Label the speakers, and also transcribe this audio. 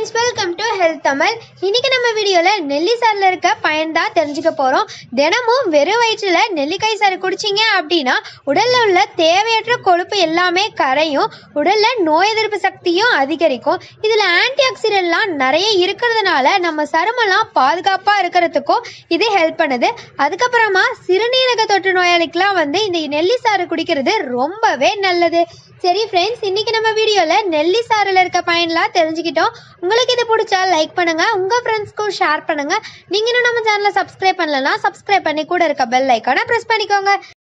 Speaker 1: friends welcome to health Tamil இன்னைக்கு நம்ம வீடியோவில் நெல்லி சாறில் இருக்க பயன் தான் தெரிஞ்சுக்க போகிறோம் தினமும் வெறும் வயிற்றில் நெல்லிக்காய் சாறு குடிச்சிங்க அப்படின்னா உடலில் உள்ள தேவையற்ற கொழுப்பு எல்லாமே கரையும் உடலில் நோய் எதிர்ப்பு சக்தியும் அதிகரிக்கும் இதில் ஆன்டி ஆக்சிடென்ட்லாம் நிறைய இருக்கிறதுனால நம்ம சருமெல்லாம் பாதுகாப்பாக இருக்கிறதுக்கும் இது ஹெல்ப் பண்ணுது அதுக்கப்புறமா சிறுநீரக தொற்று நோயாளிக்கெலாம் வந்து இந்த நெல்லி சாறு குடிக்கிறது ரொம்பவே நல்லது சரி ஃப்ரெண்ட்ஸ் இன்னைக்கு நம்ம வீடியோவில் நெல்லி சாறில் இருக்க பயன்லாம் தெரிஞ்சுக்கிட்டோம் உங்களுக்கு இது பிடிச்சா லைக் பண்ணுங்க உங்க ஃப்ரெண்ட்ஸ்க்கும் ஷேர் பண்ணுங்க நீங்க இன்னும் நம்ம சேனலை சப்ஸ்கிரைப் பண்ணலன்னா சப்ஸ்கிரைப் பண்ணி கூட இருக்க பெல் ஐக்கானை ப்ரெஸ் பண்ணிக்கோங்க